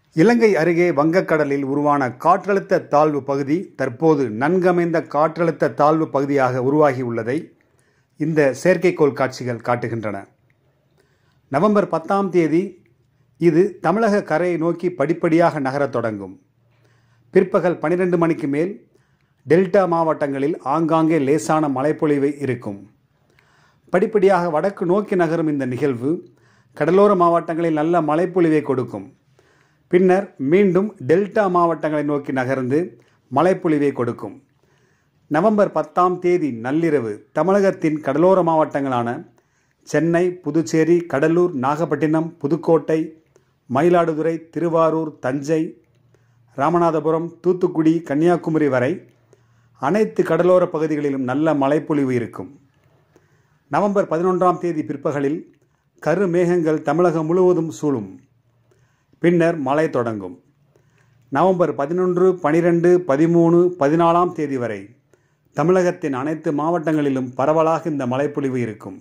இலங்கை அருகே வங்கக்கடலில் உருவான காற்றழுத்த தாழ்வு பகுதி தற்போது நன்கமைந்த காற்றழுத்த தாழ்வு பகுதியாக உருவாகியுள்ளதை இந்த செயற்கைக்கோள் காட்சிகள் காட்டுகின்றன நவம்பர் பத்தாம் தேதி இது தமிழக கரையை நோக்கி படிப்படியாக நகரத் தொடங்கும் பிற்பகல் பன்னிரண்டு மணிக்கு மேல் டெல்டா மாவட்டங்களில் ஆங்காங்கே லேசான மழைப்பொழிவு இருக்கும் படிப்படியாக வடக்கு நோக்கி நகரும் இந்த நிகழ்வு கடலோர மாவட்டங்களில் நல்ல மழைப்பொழிவை கொடுக்கும் பின்னர் மீண்டும் டெல்டா மாவட்டங்களை நோக்கி நகர்ந்து மழைப்பொழிவை கொடுக்கும் நவம்பர் பத்தாம் தேதி நள்ளிரவு தமிழகத்தின் கடலோர மாவட்டங்களான சென்னை புதுச்சேரி கடலூர் நாகப்பட்டினம் புதுக்கோட்டை மயிலாடுதுறை திருவாரூர் தஞ்சை ராமநாதபுரம் தூத்துக்குடி கன்னியாகுமரி வரை அனைத்து கடலோர பகுதிகளிலும் நல்ல மழைப்பொழிவு இருக்கும் நவம்பர் பதினொன்றாம் தேதி பிற்பகலில் கருமேகங்கள் தமிழகம் முழுவதும் சூழும் பின்னர் மழை தொடங்கும் நவம்பர் பதினொன்று பனிரெண்டு பதிமூணு பதினாலாம் தேதி வரை தமிழகத்தின் அனைத்து மாவட்டங்களிலும் பரவலாக இந்த மழைப்பொழிவு இருக்கும்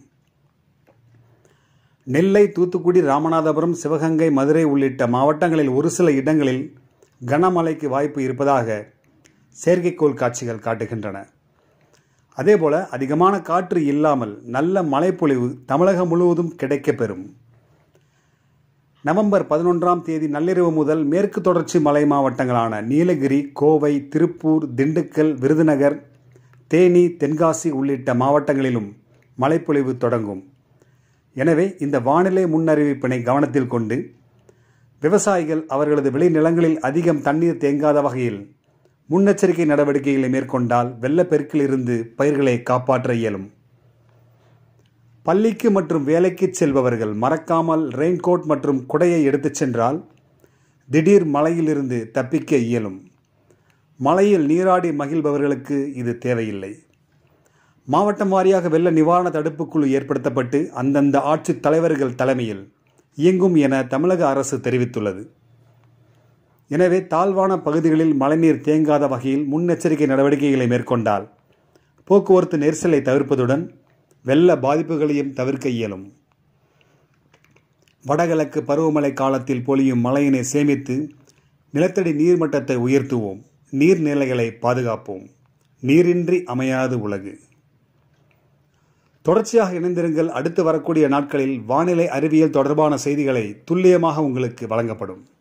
நெல்லை தூத்துக்குடி ராமநாதபுரம் சிவகங்கை மதுரை உள்ளிட்ட மாவட்டங்களில் ஒரு சில இடங்களில் கனமழைக்கு வாய்ப்பு இருப்பதாக செயற்கைக்கோள் காட்சிகள் காட்டுகின்றன அதேபோல அதிகமான காற்று இல்லாமல் நல்ல மழைப்பொழிவு தமிழகம் முழுவதும் கிடைக்கப்பெறும் நவம்பர் பதினொன்றாம் தேதி நள்ளிரவு முதல் மேற்கு தொடர்ச்சி மலை மாவட்டங்களான நீலகிரி கோவை திருப்பூர் திண்டுக்கல் விருதுநகர் தேனி தென்காசி உள்ளிட்ட மாவட்டங்களிலும் மழைப்பொழிவு தொடங்கும் எனவே இந்த வானிலை முன்னறிவிப்பினை கவனத்தில் கொண்டு விவசாயிகள் அவர்களது விளைநிலங்களில் அதிகம் தண்ணீர் தேங்காத வகையில் முன்னெச்சரிக்கை நடவடிக்கைகளை மேற்கொண்டால் வெள்ளப்பெருக்கில் இருந்து பயிர்களை காப்பாற்ற இயலும் பள்ளிக்கு மற்றும் வேலைக்கு செல்பவர்கள் மறக்காமல் ரெயின்கோட் மற்றும் குடையை எடுத்துச் சென்றால் திடீர் மழையிலிருந்து தப்பிக்க இயலும் மழையில் நீராடி மகிழ்பவர்களுக்கு இது தேவையில்லை மாவட்டம் வாரியாக வெள்ள நிவாரண தடுப்புக்குழு ஏற்படுத்தப்பட்டு அந்தந்த ஆட்சித் தலைவர்கள் தலைமையில் இயங்கும் என தமிழக அரசு தெரிவித்துள்ளது எனவே தாழ்வான பகுதிகளில் மழைநீர் தேங்காத வகையில் முன்னெச்சரிக்கை நடவடிக்கைகளை மேற்கொண்டால் போக்குவரத்து நெரிசலை தவிர்ப்பதுடன் வெள்ள பாதிப்புகளையும் தவிர்க்க இயலும் வடகிழக்கு பருவமழை காலத்தில் பொழியும் மழையினை சேமித்து நிலத்தடி நீர்மட்டத்தை உயர்த்துவோம் நீர்நிலைகளை பாதுகாப்போம் நீரின்றி அமையாது உலகு தொடர்ச்சியாக இணைந்திருங்கள் அடுத்து வரக்கூடிய நாட்களில் வானிலை அறிவியல் தொடர்பான செய்திகளை துல்லியமாக உங்களுக்கு வழங்கப்படும்